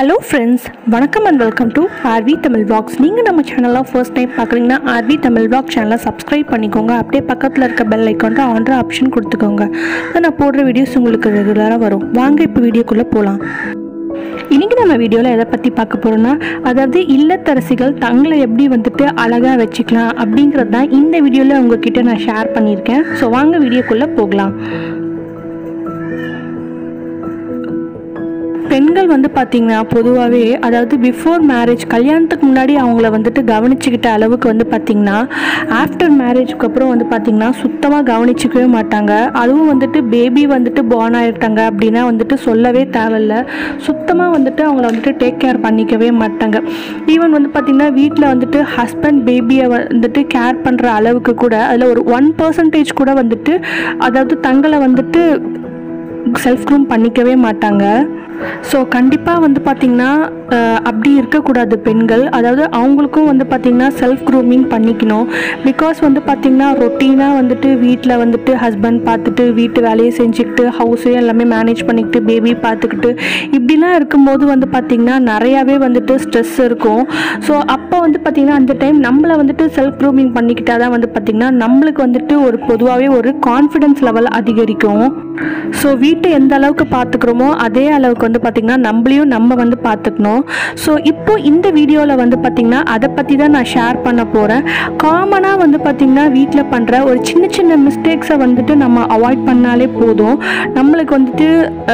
hello friends வணக்கம் and welcome to RV Tamil vlogs நீங்கள் நம்ம சேனலாக ஃபர்ஸ்ட் டைம் பார்க்குறீங்கன்னா ஆர்வி தமிழ் vlog சேனலை சப்ஸ்கிரைப் பண்ணிக்கோங்க அப்படியே பக்கத்தில் இருக்க பெல் ஐக்கான்ட்டு ஆன்ற ஆப்ஷன் கொடுத்துக்கோங்க அதான் நான் போடுற வீடியோஸ் உங்களுக்கு ரெகுலராக வரும் வாங்க இப்போ வீடியோக்குள்ளே போகலாம் இன்றைக்கி நம்ம வீடியோவில் எதை பற்றி பார்க்க போகிறோம்னா அதாவது இல்லத்தரசிகள் தங்களை எப்படி வந்துட்டு அழகாக வச்சுக்கலாம் அப்படிங்கிறது தான் இந்த வீடியோவில் உங்ககிட்ட நான் ஷேர் பண்ணியிருக்கேன் ஸோ வாங்க வீடியோக்குள்ளே போகலாம் பெண்கள் வந்து பார்த்திங்கன்னா பொதுவாகவே அதாவது பிஃபோர் மேரேஜ் கல்யாணத்துக்கு முன்னாடி அவங்கள வந்துட்டு கவனிச்சுக்கிட்ட அளவுக்கு வந்து பார்த்திங்கன்னா ஆஃப்டர் மேரேஜ்க்கு அப்புறம் வந்து பார்த்திங்கன்னா சுத்தமாக கவனிச்சிக்கவே மாட்டாங்க அதுவும் வந்துட்டு பேபி வந்துட்டு பார்ன் ஆகிட்டாங்க அப்படின்னா வந்துட்டு சொல்லவே தேவையில்ல சுத்தமாக வந்துட்டு அவங்கள வந்துட்டு டேக் கேர் பண்ணிக்கவே மாட்டாங்க ஈவன் வந்து பார்த்திங்கன்னா வீட்டில் வந்துட்டு ஹஸ்பண்ட் பேபியை வந்துட்டு கேர் பண்ணுற அளவுக்கு கூட அதில் ஒரு ஒன் பர்சன்டேஜ் கூட வந்துட்டு அதாவது தங்களை வந்துட்டு செல்ஃப் க்ரூம் பண்ணிக்கவே மாட்டாங்க ஸோ கண்டிப்பாக வந்து பார்த்திங்கன்னா அஹ், அப்படி இருக்கக்கூடாது பெண்கள் அதாவது அவங்களுக்கும் வந்து பார்த்திங்கன்னா செல்ஃப் க்ரூமிங் பண்ணிக்கணும் பிகாஸ் வந்து பார்த்திங்கன்னா ரொட்டீனாக வந்துட்டு வீட்டில் வந்துட்டு ஹஸ்பண்ட் பார்த்துட்டு வீட்டு வேலையை செஞ்சுக்கிட்டு ஹவுஸையும் எல்லாமே மேனேஜ் பண்ணிக்கிட்டு பேபி பார்த்துக்கிட்டு இப்படிலாம் இருக்கும்போது வந்து பார்த்திங்கன்னா நிறையாவே வந்துட்டு ஸ்ட்ரெஸ் இருக்கும் ஸோ அப்போ வந்து பார்த்திங்கன்னா அந்த டைம் நம்மளை வந்துட்டு செல்ஃப் க்ரூமிங் பண்ணிக்கிட்டா தான் வந்து பார்த்திங்கன்னா நம்மளுக்கு வந்துட்டு ஒரு பொதுவாகவே ஒரு கான்ஃபிடென்ஸ் லெவல் அதிகரிக்கும் ஸோ வீட்டை எந்த அளவுக்கு பார்த்துக்கிறோமோ அதே அளவுக்கு வந்து பார்த்திங்கன்னா நம்மளையும் நம்ம வந்து பார்த்துக்கணும் ஸோ இப்போ இந்த வீடியோவில் வந்து பார்த்திங்கன்னா அதை பற்றி தான் நான் ஷேர் பண்ண போகிறேன் காமனாக வந்து பார்த்திங்கன்னா வீட்டில் பண்ணுற ஒரு சின்ன சின்ன மிஸ்டேக்ஸை வந்துட்டு நம்ம அவாய்ட் பண்ணாலே போதும் நம்மளுக்கு வந்துட்டு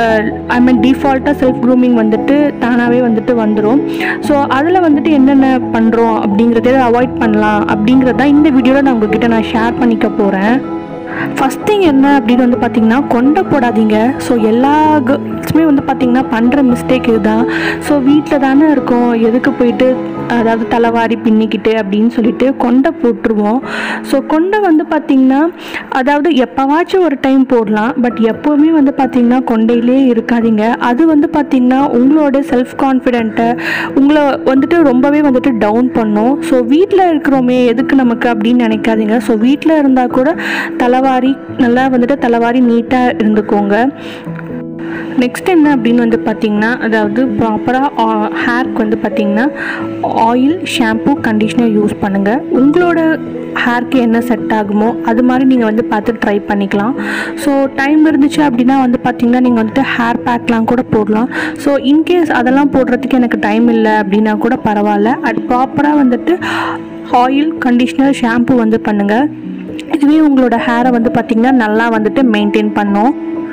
ஐ மீன் டிஃபால்ட்டாக செல்ஃப் க்ரூமிங் வந்துட்டு தானாகவே வந்துட்டு வந்துடும் ஸோ அதில் வந்துட்டு என்னென்ன பண்ணுறோம் அப்படிங்கிறத அவாய்ட் பண்ணலாம் அப்படிங்கிறத இந்த வீடியோவில் நான் உங்ககிட்ட நான் ஷேர் பண்ணிக்க போகிறேன் ஃபஸ்ட் திங் என்ன அப்படின்னு வந்து பார்த்தீங்கன்னா கொண்டை போடாதீங்க ஸோ எல்லா கேர்ள்ஸுமே வந்து பார்த்தீங்கன்னா பண்ணுற மிஸ்டேக் இதுதான் ஸோ வீட்டில் தானே இருக்கோம் எதுக்கு போயிட்டு அதாவது தலைவாரி பின்னிக்கிட்டு அப்படின்னு சொல்லிட்டு கொண்டை போட்டுருவோம் ஸோ கொண்டை வந்து பார்த்திங்கன்னா அதாவது எப்போவாச்சும் ஒரு டைம் போடலாம் பட் எப்போவுமே வந்து பார்த்திங்கன்னா கொண்டையிலே இருக்காதீங்க அது வந்து பார்த்திங்கன்னா உங்களோட செல்ஃப் கான்ஃபிடென்ட்டை உங்களை வந்துட்டு ரொம்பவே வந்துட்டு டவுன் பண்ணும் ஸோ வீட்டில் இருக்கிறோமே எதுக்கு நமக்கு அப்படின்னு நினைக்காதீங்க ஸோ வீட்டில் இருந்தால் கூட தலைவாரி நல்லா வந்துட்டு தலைவாரி நீட்டாக இருந்துக்கோங்க நெக்ஸ்ட் என்ன அப்படின்னு வந்து பார்த்தீங்கன்னா அதாவது ப்ராப்பராக ஹேர்க்கு வந்து பார்த்தீங்கன்னா ஆயில் ஷாம்பு கண்டிஷ்னர் யூஸ் பண்ணுங்கள் உங்களோட ஹேர்க்கு என்ன செட் ஆகுமோ அது மாதிரி நீங்கள் வந்து பார்த்து ட்ரை பண்ணிக்கலாம் ஸோ டைம் இருந்துச்சு அப்படின்னா வந்து பார்த்தீங்கன்னா நீங்கள் வந்துட்டு ஹேர் பேக்லாம் கூட போடலாம் ஸோ இன்கேஸ் அதெல்லாம் போடுறதுக்கு எனக்கு டைம் இல்லை அப்படின்னா கூட பரவாயில்ல அது ப்ராப்பராக வந்துட்டு ஆயில் கண்டிஷ்னர் ஷாம்பு வந்து பண்ணுங்கள் இதுவே உங்களோட ஹேரை வந்து பார்த்திங்கன்னா நல்லா வந்துட்டு மெயின்டைன் பண்ணும்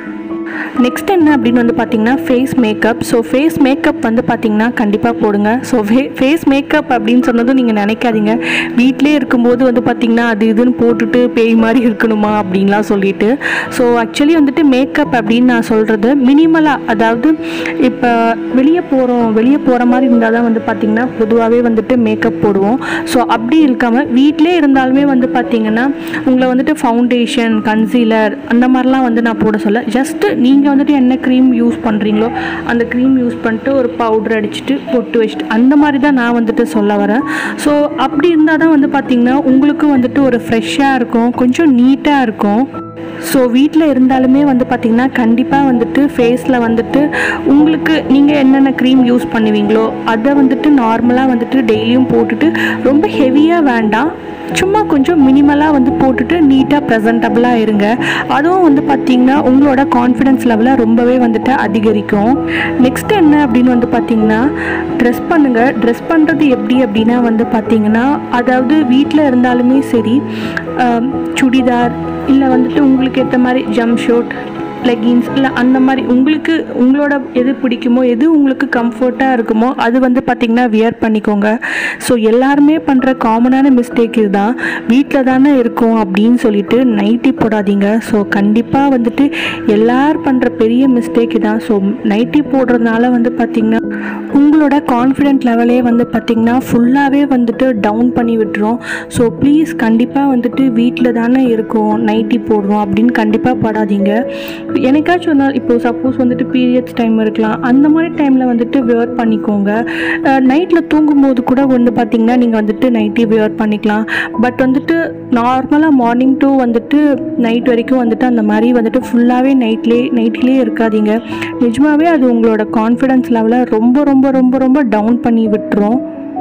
நெக்ஸ்ட் என்ன அப்படின்னு வந்து பார்த்தீங்கன்னா face makeup so face makeup வந்து பார்த்தீங்கன்னா கண்டிப்பாக போடுங்க ஸோ ஃபே ஃபேஸ் மேக்கப் அப்படின்னு சொன்னதும் நீங்கள் நினைக்காதீங்க வீட்டிலே இருக்கும்போது வந்து பார்த்தீங்கன்னா அது இதுன்னு போட்டுட்டு பேய் மாதிரி இருக்கணுமா அப்படின்லாம் சொல்லிட்டு ஸோ ஆக்சுவலி வந்துட்டு மேக்கப் அப்படின்னு நான் சொல்கிறது மினிமலாக அதாவது இப்போ வெளியே போகிறோம் வெளியே போகிற மாதிரி இருந்தால் தான் வந்து பார்த்திங்கன்னா பொதுவாகவே வந்துட்டு மேக்கப் போடுவோம் ஸோ அப்படி இருக்காமல் வீட்டிலே இருந்தாலுமே வந்து பார்த்திங்கன்னா உங்களை வந்துட்டு ஃபவுண்டேஷன் கன்சீலர் அந்த மாதிரிலாம் வந்து நான் போட சொல்ல ஜஸ்ட்டு நீங்கள் வந்துட்டு என்ன க்ரீம் யூஸ் பண்ணுறீங்களோ அந்த க்ரீம் யூஸ் பண்ணிட்டு ஒரு பவுடர் அடிச்சுட்டு பொட்டு வச்சுட்டு அந்த மாதிரி தான் நான் வந்துட்டு சொல்ல வரேன் ஸோ அப்படி இருந்தால் தான் வந்து பார்த்திங்கன்னா உங்களுக்கும் வந்துட்டு ஒரு ஃப்ரெஷ்ஷாக இருக்கும் கொஞ்சம் நீட்டாக இருக்கும் ஸோ வீட்டில் இருந்தாலுமே வந்து பார்த்திங்கன்னா கண்டிப்பாக வந்துட்டு ஃபேஸில் வந்துட்டு உங்களுக்கு நீங்கள் என்னென்ன க்ரீம் யூஸ் பண்ணுவீங்களோ அதை வந்துட்டு நார்மலாக வந்துட்டு டெய்லியும் போட்டுட்டு ரொம்ப ஹெவியாக வேண்டாம் சும்மா கொஞ்சம் மினிமலாக வந்து போட்டுட்டு நீட்டாக ப்ரெசன்டபுளாக இருங்க அதுவும் வந்து பார்த்திங்கன்னா உங்களோட கான்ஃபிடென்ஸ் லெவலை ரொம்பவே வந்துட்டு அதிகரிக்கும் நெக்ஸ்ட் என்ன அப்படின்னு வந்து பார்த்திங்கன்னா ட்ரெஸ் பண்ணுங்கள் ட்ரெஸ் பண்ணுறது எப்படி அப்படின்னா வந்து பார்த்திங்கன்னா அதாவது வீட்டில் இருந்தாலுமே சரி ஆம், சுடிதார் இல்லை வந்துட்டு உங்களுக்கு ஏற்ற மாதிரி ஜம்ப் ஷூட் லெகின்ஸ் இல்லை அந்த மாதிரி உங்களுக்கு உங்களோட எது பிடிக்குமோ எது உங்களுக்கு கம்ஃபர்ட்டாக இருக்குமோ அது வந்து பார்த்திங்கன்னா வியர் பண்ணிக்கோங்க ஸோ எல்லாருமே பண்ணுற காமனான மிஸ்டேக் இதுதான் வீட்டில் தானே இருக்கோம் அப்படின்னு சொல்லிட்டு நைட்டி போடாதீங்க ஸோ கண்டிப்பாக வந்துட்டு எல்லார் பண்ணுற பெரிய மிஸ்டேக் தான் ஸோ நைட்டி போடுறதுனால வந்து பார்த்திங்கன்னா உங்களோட கான்ஃபிடென்ட் லெவலே வந்து பார்த்திங்கன்னா ஃபுல்லாகவே வந்துட்டு டவுன் பண்ணி விட்டுரும் ஸோ ப்ளீஸ் கண்டிப்பாக வந்துட்டு வீட்டில் தானே இருக்கோம் நைட்டி போடுறோம் அப்படின்னு கண்டிப்பாக படாதீங்க என்னைக்காச்சும் ஒரு நாள் இப்போ சப்போஸ் வந்துட்டு பீரியட்ஸ் டைம் இருக்கலாம் அந்த மாதிரி டைமில் வந்துட்டு வியர் பண்ணிக்கோங்க நைட்டில் தூங்கும்போது கூட வந்து பார்த்திங்கன்னா நீங்கள் வந்துட்டு நைட்டி வியர் பண்ணிக்கலாம் பட் வந்துட்டு நார்மலாக மார்னிங் டு வந்துட்டு நைட் வரைக்கும் வந்துட்டு அந்த மாதிரி வந்துட்டு ஃபுல்லாகவே நைட்லேயே நைட்லேயே இருக்காதீங்க நிஜமாவே அது உங்களோட கான்ஃபிடன்ஸ் லெவலை ரொம்ப ரொம்ப ரொம்ப ரொம்ப ரொம்ப டவுன் பண்ணி விட்டுரும்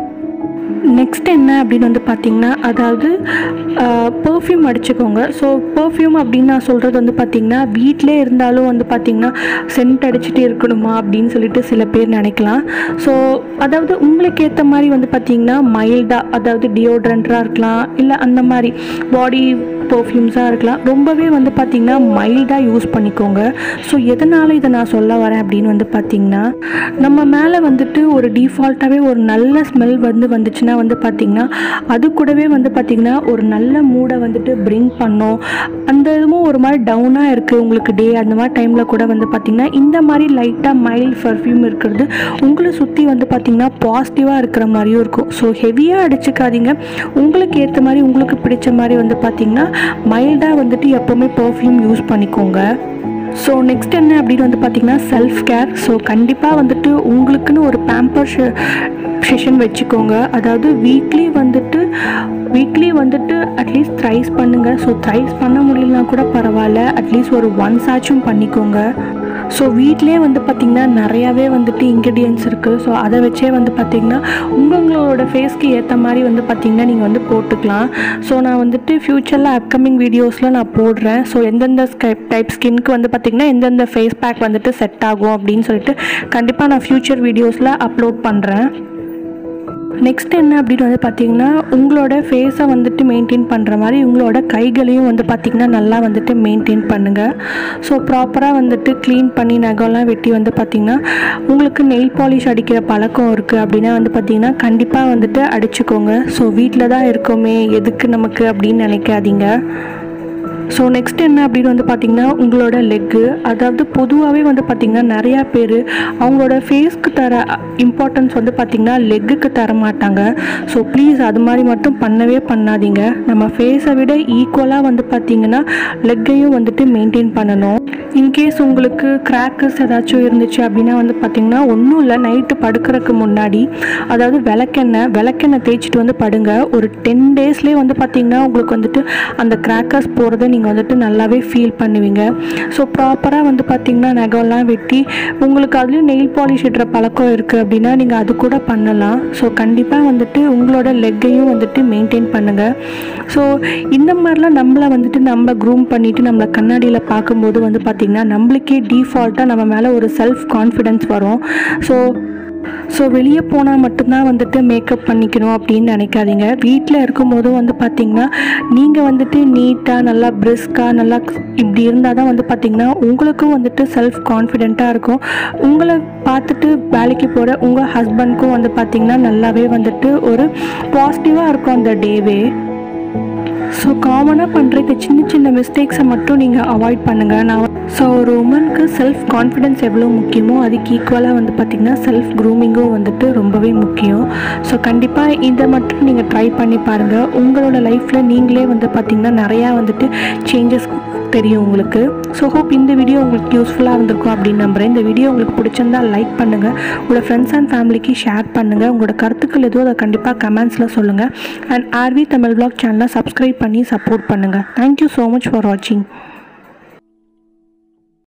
நெக்ஸ்ட் என்ன அப்படின்னு வந்து பார்த்தீங்கன்னா அதாவது பர்ஃப்யூம் அடிச்சுக்கோங்க ஸோ பர்ஃப்யூம் அப்படின்னு நான் சொல்கிறது வந்து பார்த்தீங்கன்னா வீட்டிலே இருந்தாலும் வந்து பார்த்தீங்கன்னா சென்ட் அடிச்சுட்டே இருக்கணுமா அப்படின்னு சொல்லிட்டு சில பேர் நினைக்கலாம் ஸோ அதாவது உங்களுக்கு ஏற்ற மாதிரி வந்து பார்த்தீங்கன்னா மைல்டாக அதாவது டியோட்ரண்ட்டாக இருக்கலாம் இல்லை அந்த மாதிரி பாடி பர்ஃப்யூம்ஸாக இருக்கலாம் ரொம்பவே வந்து பார்த்திங்கன்னா மைல்டாக யூஸ் பண்ணிக்கோங்க ஸோ எதனால் இதை நான் சொல்ல வரேன் அப்படின்னு வந்து பார்த்திங்கன்னா நம்ம மேலே வந்துட்டு ஒரு டிஃபால்ட்டாகவே ஒரு நல்ல ஸ்மெல் வந்து வந்துச்சுன்னா வந்து பார்த்திங்கன்னா அது கூடவே வந்து பார்த்திங்கன்னா ஒரு நல்ல மூடை வந்துட்டு பிரிங் பண்ணும் அந்த இதுவும் ஒரு மாதிரி டவுனாக இருக்குது உங்களுக்கு டே அந்த மாதிரி டைமில் கூட வந்து பார்த்திங்கன்னா இந்த மாதிரி லைட்டாக மைல்ட் பர்ஃப்யூம் இருக்கிறது உங்களை சுற்றி வந்து பார்த்திங்கன்னா பாசிட்டிவாக இருக்கிற மாதிரியும் இருக்கும் ஸோ ஹெவியாக அடிச்சுக்காதீங்க உங்களுக்கு ஏற்ற மாதிரி உங்களுக்கு பிடிச்ச மாதிரி வந்து பார்த்திங்கன்னா மைல்டாக வந்துட்டு எப்போவுமே பர்ஃப்யூம் யூஸ் பண்ணிக்கோங்க ஸோ நெக்ஸ்ட் என்ன அப்படின்னு வந்து பார்த்திங்கன்னா செல்ஃப் கேர் ஸோ கண்டிப்பாக வந்துட்டு உங்களுக்குன்னு ஒரு பேம்பர் செஷன் வச்சுக்கோங்க அதாவது வீக்லி வந்துட்டு வீக்லி வந்துட்டு அட்லீஸ்ட் த்ரைஸ் பண்ணுங்கள் ஸோ த்ரைஸ் பண்ண முடியலனா கூட பரவாயில்ல அட்லீஸ்ட் ஒரு ஒன்ஸ் ஆச்சும் பண்ணிக்கோங்க ஸோ வீட்டிலே வந்து பார்த்திங்கன்னா நிறையாவே வந்துட்டு இன்க்ரீடியன்ஸ் இருக்குது ஸோ அதை வச்சே வந்து பார்த்திங்கன்னா உங்களோட ஃபேஸ்க்கு ஏற்ற மாதிரி வந்து பார்த்திங்கன்னா நீங்கள் வந்து போட்டுக்கலாம் ஸோ நான் வந்துட்டு ஃப்யூச்சரில் அப்கமிங் வீடியோஸில் நான் போடுறேன் ஸோ எந்தெந்த டைப் ஸ்கின்க்கு வந்து பார்த்திங்கன்னா எந்தெந்த ஃபேஸ் பேக் வந்துட்டு செட் ஆகும் அப்படின்னு சொல்லிட்டு கண்டிப்பாக நான் ஃப்யூச்சர் வீடியோஸில் அப்லோட் பண்ணுறேன் நெக்ஸ்ட் என்ன அப்படின்னு வந்து பார்த்தீங்கன்னா உங்களோட ஃபேஸை வந்துட்டு மெயின்டைன் பண்ணுற மாதிரி உங்களோட கைகளையும் வந்து பார்த்திங்கன்னா நல்லா வந்துட்டு மெயின்டைன் பண்ணுங்கள் ஸோ ப்ராப்பராக வந்துட்டு க்ளீன் பண்ணி நகம்லாம் வெட்டி வந்து பார்த்திங்கன்னா உங்களுக்கு நெயில் பாலிஷ் அடிக்கிற பழக்கம் இருக்குது அப்படின்னா வந்து பார்த்திங்கன்னா கண்டிப்பாக வந்துட்டு அடிச்சுக்கோங்க ஸோ வீட்டில் தான் இருக்கோமே எதுக்கு நமக்கு அப்படின்னு நினைக்காதீங்க ஸோ நெக்ஸ்ட் என்ன அப்படின்னு வந்து பார்த்திங்கன்னா உங்களோட லெக்கு அதாவது பொதுவாகவே வந்து பார்த்திங்கன்னா நிறையா பேர் அவங்களோட ஃபேஸ்க்கு தர இம்பார்ட்டன்ஸ் வந்து பார்த்திங்கன்னா லெக்குக்கு தர மாட்டாங்க ஸோ ப்ளீஸ் அது மாதிரி மட்டும் பண்ணவே பண்ணாதீங்க நம்ம ஃபேஸை விட ஈக்குவலாக வந்து பார்த்திங்கன்னா லெக்கையும் வந்துட்டு மெயின்டைன் பண்ணணும் இன்கேஸ் உங்களுக்கு கிராக்கர்ஸ் ஏதாச்சும் இருந்துச்சு அப்படின்னா வந்து பார்த்திங்கன்னா ஒன்றும் இல்லை நைட்டு படுக்கிறதுக்கு முன்னாடி அதாவது விளக்கெண்ணெய் விளக்கெண்ணெய் தேய்ச்சிட்டு வந்து படுங்க ஒரு டென் டேஸ்லேயே வந்து பார்த்திங்கன்னா உங்களுக்கு வந்துட்டு அந்த கிராக்கர்ஸ் போகிறத நீங்கள் வந்துட்டு நல்லாவே ஃபீல் பண்ணுவீங்க ஸோ ப்ராப்பராக வந்து பார்த்திங்கன்னா நகம்லாம் வெட்டி உங்களுக்கு அதுலேயும் நெயில் பாலிஷ் இடுற பழக்கம் இருக்குது அப்படின்னா நீங்கள் அது கூட பண்ணலாம் ஸோ கண்டிப்பாக வந்துட்டு உங்களோட லெக்கையும் வந்துட்டு மெயின்டைன் பண்ணுங்கள் ஸோ இந்த மாதிரிலாம் நம்மளை வந்துட்டு நம்ம க்ரூம் பண்ணிவிட்டு நம்மளை கண்ணாடியில் பார்க்கும்போது வந்து பார்த்திங்கன்னா நம்மளுக்கே டீஃபால்ட்டாக நம்ம மேலே ஒரு செல்ஃப் கான்ஃபிடென்ஸ் வரும் ஸோ ஸோ வெளியே போனால் மட்டும்தான் வந்துட்டு மேக்கப் பண்ணிக்கணும் அப்படின்னு நினைக்காதீங்க வீட்டில் இருக்கும்போதும் வந்து பார்த்திங்கன்னா நீங்கள் வந்துட்டு நீட்டாக நல்லா பிரிஸ்காக நல்லா இப்படி இருந்தால் தான் வந்து பார்த்திங்கன்னா உங்களுக்கும் வந்துட்டு செல்ஃப் கான்ஃபிடெண்ட்டாக இருக்கும் உங்களை பார்த்துட்டு வேலைக்கு போகிற உங்கள் ஹஸ்பண்ட்க்கும் வந்து பார்த்திங்கன்னா நல்லாவே வந்துட்டு ஒரு பாசிட்டிவாக இருக்கும் அந்த டேவே ஸோ காமனாக பண்ணுற இந்த சின்ன சின்ன மிஸ்டேக்ஸை மட்டும் நீங்கள் அவாய்ட் பண்ணுங்கள் நான் ஸோ ஒரு உமனுக்கு செல்ஃப் கான்ஃபிடென்ஸ் எவ்வளோ முக்கியமோ அதுக்கு ஈக்குவலாக வந்து பார்த்திங்கன்னா செல்ஃப் க்ரூமிங்கும் வந்துட்டு ரொம்பவே முக்கியம் ஸோ கண்டிப்பாக இதை மட்டும் நீங்கள் ட்ரை பண்ணி பாருங்கள் உங்களோட லைஃப்பில் நீங்களே வந்து பார்த்திங்கன்னா நிறையா வந்துட்டு சேஞ்சஸ் தெரியும் உங்களுக்கு ஸோ ஹோப் இந்த வீடியோ உங்களுக்கு யூஸ்ஃபுல்லாக இருந்திருக்கும் அப்படின்னு நம்புகிறேன் இந்த வீடியோ உங்களுக்கு பிடிச்சிருந்தா லைக் பண்ணுங்கள் உங்களோட ஃப்ரெண்ட்ஸ் அண்ட் ஃபேமிலிக்கு ஷேர் பண்ணுங்கள் உங்களோட கருத்துக்கள் எதுவும் அதை கண்டிப்பாக கமெண்ட்ஸில் சொல்லுங்கள் அண்ட் ஆர்வி தமிழ் பிளாக் சேனலை சப்ஸ்கிரைப் பண்ணி சப்போர்ட் பண்ணுங்கள் தேங்க்யூ ஸோ மச் ஃபார் வாட்சிங்